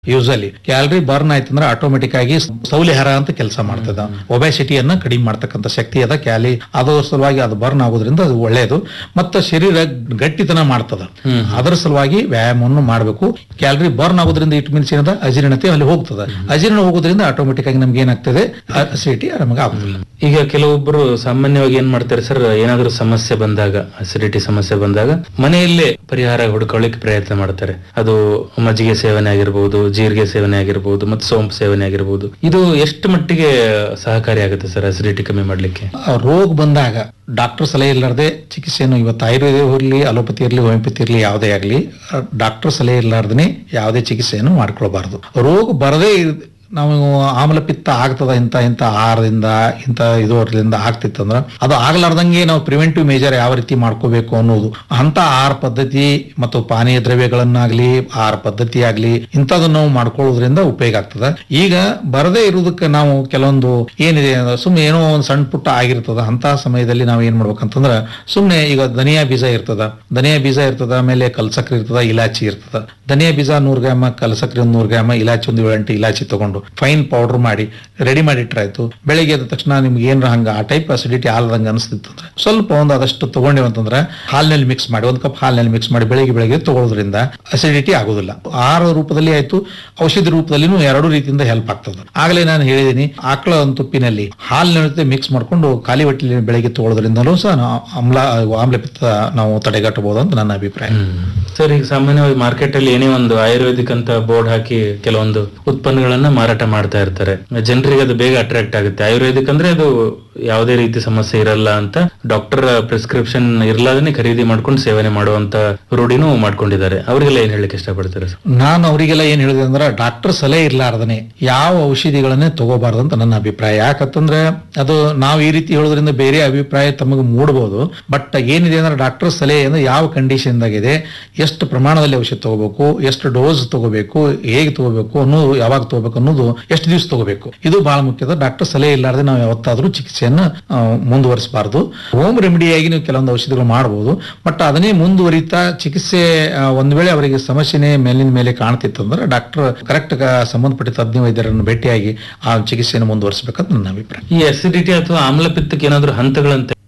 usually calorie burn ಆಯ್ತಂದ್ರೆ automatic ಆಗಿ ಸೌಲಿಹಾರ ಅಂತ ಕೆಲಸ ಮಾಡ್ತದ ಒಬೆಸಿಟಿಯನ್ನ ಕಡಿಮೆ ಮಾಡ್ತಕ್ಕಂಥ ಶಕ್ತಿ ಅದ ಕ್ಯಾಲಿ ಅದರ ಸಲುವಾಗಿ ಅದು ಬರ್ನ್ ಆಗೋದ್ರಿಂದ ಅದು ಒಳ್ಳೆಯದು ಮತ್ತೆ ಶರೀರ ಗಟ್ಟಿತನ ಮಾಡ್ತದ ಅದರ ಸಲುವಾಗಿ ವ್ಯಾಯಾಮವನ್ನು ಮಾಡಬೇಕು ಕ್ಯಾಲರಿ ಬರ್ನ್ ಆಗೋದ್ರಿಂದ ಇಟ್ ಮೀನ್ಸ್ ಏನದ ಅಜೀರ್ಣತೆ ಅಲ್ಲಿ ಹೋಗ್ತದ ಅಜೀರ್ಣ ಹೋಗೋದ್ರಿಂದ ಆಟೋಮೆಟಿಕ್ ಆಗಿ ನಮ್ಗೆ ಏನಾಗ್ತದೆ ಅಸಿಡಿಟಿ ನಮಗೆ ಆಗುದಿಲ್ಲ ಈಗ ಕೆಲವೊಬ್ಬರು ಸಾಮಾನ್ಯವಾಗಿ ಏನ್ ಮಾಡ್ತಾರೆ ಸರ್ ಏನಾದ್ರೂ ಸಮಸ್ಯೆ ಬಂದಾಗ ಅಸಿಡಿಟಿ ಸಮಸ್ಯೆ ಬಂದಾಗ ಮನೆಯಲ್ಲೇ ಪರಿಹಾರ ಹುಡ್ಕೊಳ್ಳಿಕ್ಕೆ ಪ್ರಯತ್ನ ಮಾಡ್ತಾರೆ ಅದು ಮಜ್ಜಿಗೆ ಸೇವನೆ ಆಗಿರ್ಬೋದು ಜೀರಿಗೆ ಸೇವನೆ ಆಗಿರ್ಬೋದು ಮತ್ತು ಸೋಂಪು ಸೇವನೆ ಆಗಿರ್ಬೋದು ಇದು ಎಷ್ಟು ಮಟ್ಟಿಗೆ ಸಹಕಾರಿ ಆಗುತ್ತೆ ಸರ್ ಅಸಿಡಿಟಿ ಕಮ್ಮಿ ಮಾಡ್ಲಿಕ್ಕೆ ಆ ರೋಗ ಬಂದಾಗ ಡಾಕ್ಟರ್ ಸಲಹೆ ಇರ್ಲಾರ್ದೆ ಚಿಕಿತ್ಸೆಯನ್ನು ಇವತ್ತು ಆಯುರ್ವೇದ ಇರಲಿ ಅಲೋಪತಿ ಇರಲಿ ಹೋಮಿಯೋಪತಿ ಇರಲಿ ಯಾವುದೇ ಆಗಲಿ ಡಾಕ್ಟರ್ ಸಲಹೆ ಇರ್ಲಾರ್ದೇ ಯಾವುದೇ ಚಿಕಿತ್ಸೆಯನ್ನು ಮಾಡ್ಕೊಳ್ಬಾರ್ದು ರೋಗ ಬರದೇ ಇರ್- ನಾವು ಆಮ್ಲಪಿತ್ತ ಆಗ್ತದ ಇಂಥ ಇಂಥ ಆಹಾರದಿಂದ ಇಂಥ ಇದರಿಂದ ಆಗ್ತಿತ್ತಂದ್ರ ಅದು ಆಗ್ಲಾರ್ದಂಗೆ ನಾವು ಪ್ರಿವೆಂಟಿವ್ ಮೇಜರ್ ಯಾವ ರೀತಿ ಮಾಡ್ಕೋಬೇಕು ಅನ್ನೋದು ಅಂತ ಆಹಾರ ಪದ್ಧತಿ ಮತ್ತು ಪಾನೀಯ ದ್ರವ್ಯಗಳನ್ನಾಗ್ಲಿ ಆಹಾರ ಪದ್ಧತಿ ಆಗ್ಲಿ ಇಂಥದನ್ನ ನಾವು ಮಾಡ್ಕೊಳ್ಳೋದ್ರಿಂದ ಉಪಯೋಗ ಆಗ್ತದ ಈಗ ಬರದೇ ಇರುವುದಕ್ಕೆ ನಾವು ಕೆಲವೊಂದು ಏನಿದೆ ಸುಮ್ಮನೆ ಏನೋ ಒಂದು ಸಣ್ಣ ಪುಟ್ಟ ಆಗಿರ್ತದ ಅಂತ ಸಮಯದಲ್ಲಿ ನಾವು ಏನ್ ಮಾಡ್ಬೇಕಂತಂದ್ರ ಸುಮ್ಮನೆ ಈಗ ಧನಿಯಾ ಬೀಜ ಇರ್ತದ ಧನಿಯಾ ಬೀಜ ಇರ್ತದ ಆಮೇಲೆ ಕಲ್ಸಕ್ರಿ ಇರ್ತದ ಇಲಾಚಿ ಇರ್ತದ ಧನಿಯಾ ಬೀಜ ನೂರ್ ಗ್ರಾಮ ಕಲ್ಸಕ್ರಿ ಒಂದು ನೂರ್ ಗ್ರಾಮ ಇಲಾಚಿ ಒಂದು ಏಳೆಂಟು ಇಲಾಚಿ ತಗೊಂಡು ಫೈನ್ ಪೌಡರ್ ಮಾಡಿ ರೆಡಿ ಮಾಡಿ ಇಟ್ರಾಯ್ತು ಬೆಳಿಗ್ಗೆ ಎದ್ದ ತಕ್ಷಣ ನಿಮ್ಗೆ ಏನ್ರ ಹಂಗ ಆ ಟೈಪ್ ಅಸಿಡಿಟಿ ಆಲ್ದಂಗ ಅನಿಸ್ತಿತ್ತಂದ್ರೆ ಸ್ವಲ್ಪ ಒಂದು ಅದಷ್ಟು ತಗೊಂಡಿವಿ ಅಂತಂದ್ರೆ ಹಾಲಿನಲ್ಲಿ ಮಿಕ್ಸ್ ಮಾಡಿ ಒಂದು ಕಪ್ ಹಾಲಿನಲ್ಲಿ ಮಿಕ್ಸ್ ಮಾಡಿ ಬೆಳಿಗ್ಗೆ ಬೆಳಿಗ್ಗೆ ತಗೊಳ್ಳೋದ್ರಿಂದ ಅಸಿಡಿಟಿ ಆಗೋದಿಲ್ಲ ಆಹಾರ ರೂಪದಲ್ಲಿ ಆಯ್ತು ಔಷಧಿ ರೂಪದಲ್ಲಿನೂ ಎರಡು ರೀತಿಯಿಂದ ಹೆಲ್ಪ್ ಆಗ್ತದೆ ಆಗಲೇ ನಾನು ಹೇಳಿದೀನಿ ಆಕಳ ಒಂದು ತುಪ್ಪಿನಲ್ಲಿ ಹಾಲಿನ ಜೊತೆ ಮಿಕ್ಸ್ ಮಾಡ್ಕೊಂಡು ಖಾಲಿ ಹೊಟ್ಟೆಲಿ ಬೆಳಿಗ್ಗೆ ತಗೊಳ್ಳೋದ್ರಿಂದಲೂ ಸಹ ನಾವು ಆಮ್ಲ ಆಮ್ಲಪಿತ್ತ ನಾವು ತಡೆಗಟ್ಟಬಹುದು ಅಂತ ನನ್ನ ಅಭಿಪ್ರಾಯ ಸರ್ ಈಗ ಸಾಮಾನ್ಯವಾಗಿ ಮಾರ್ಕೆಟ್ ಅಲ್ಲಿ ಏನೇ ಒಂದು ಆಯುರ್ವೇದಿಕ್ ಅಂತ ಬೋರ್ಡ್ ಹಾಕಿ ಕೆಲವೊಂದು ಉತ್ಪನ್ನಗಳನ್ನ ಮಾರಾಟ ಮಾಡ್ತಾ ಇರ್ತಾರೆ ಜನರಿಗೆ ಅದು ಬೇಗ ಅಟ್ರಾಕ್ಟ್ ಆಗುತ್ತೆ ಆಯುರ್ವೇದಿಕ್ ಅಂದ್ರೆ ಅದು ಯಾವುದೇ ರೀತಿ ಸಮಸ್ಯೆ ಇರಲ್ಲ ಅಂತ ಡಾಕ್ಟರ್ ಪ್ರಿಸ್ಕ್ರಿಪ್ಷನ್ ಇರ್ಲಾದನೆ ಖರೀದಿ ಮಾಡ್ಕೊಂಡು ಸೇವನೆ ಮಾಡುವಂತ ರೂಢಿನೂ ಮಾಡ್ಕೊಂಡಿದ್ದಾರೆ ಅವರಿಗೆಲ್ಲ ಏನ್ ಹೇಳಕ್ ಇಷ್ಟಪಡ್ತಾರೆ ಸರ್ ನಾನು ಅವರಿಗೆಲ್ಲ ಏನ್ ಹೇಳಿದೆ ಅಂದ್ರೆ ಡಾಕ್ಟರ್ ಸಲಹೆ ಇರ್ಲಾರ್ದನೆ ಯಾವ ಔಷಧಿಗಳನ್ನೇ ತಗೋಬಾರ್ದು ಅಂತ ನನ್ನ ಅಭಿಪ್ರಾಯ ಯಾಕಂತಂದ್ರೆ ಅದು ನಾವು ಈ ರೀತಿ ಹೇಳೋದ್ರಿಂದ ಬೇರೆ ಅಭಿಪ್ರಾಯ ತಮಗೆ ಮೂಡಬಹುದು ಬಟ್ ಏನಿದೆ ಅಂದ್ರೆ ಡಾಕ್ಟರ್ ಸಲಹೆ ಅಂದ್ರೆ ಯಾವ ಕಂಡೀಷನ್ ಇದೆ ಎಷ್ಟು ಪ್ರಮಾಣದಲ್ಲಿ ಔಷಧ ತಗೋಬೇಕು ಎಷ್ಟು ಡೋಸ್ ತಗೋಬೇಕು ಹೇಗೆ ತಗೋಬೇಕು ಅನ್ನೋದು ಯಾವಾಗ ತಗೋಬೇಕು ಅನ್ನೋದು ಎಷ್ಟು ದಿವಸ ತಗೋಬೇಕು ಇದು ಬಹಳ ಮುಖ್ಯದ ಡಾಕ್ಟರ್ ಸಲಹೆ ಇರ್ಲಾರ್ದೆ ನಾವು ಯಾವತ್ತಾದ್ರೂ ಚಿಕಿತ್ಸೆಯನ್ನ ಆ, ಮುಂದುವರಿಸಬಾರ್ದು ಹೋಮ್ ರೆಮಿಡಿಯಾಗಿ ನೀವು ಕೆಲವೊಂದು ಔಷಧಿಗಳು ಮಾಡಬಹುದು ಬಟ್ ಅದನ್ನೇ ಮುಂದುವರಿತಾ ಚಿಕಿತ್ಸೆ ಆ, ಒಂದ್ ವೇಳೆ ಅವರಿಗೆ ಸಮಸ್ಯೆನೇ ಮೇಲಿನ ಮೇಲೆ ಕಾಣ್ತಿತ್ತಂದ್ರೆ ಡಾಕ್ಟರ್ ಕರೆಕ್ಟ್ ಸಂಬಂಧಪಟ್ಟ ತಜ್ಞ ವೈದ್ಯರನ್ನು ಭೇಟಿಯಾಗಿ ಆ ಚಿಕಿತ್ಸೆಯನ್ನು ಮುಂದುವರಿಸಬೇಕಂತ ನನ್ನ ಅಭಿಪ್ರಾಯ ಈ ಅಸಿಡಿಟಿ ಅಥವಾ ಆಮ್ಲಪಿತ್ತಕ್ಕೆ ಏನಾದ್ರೂ ಹಂತಗಳಂತ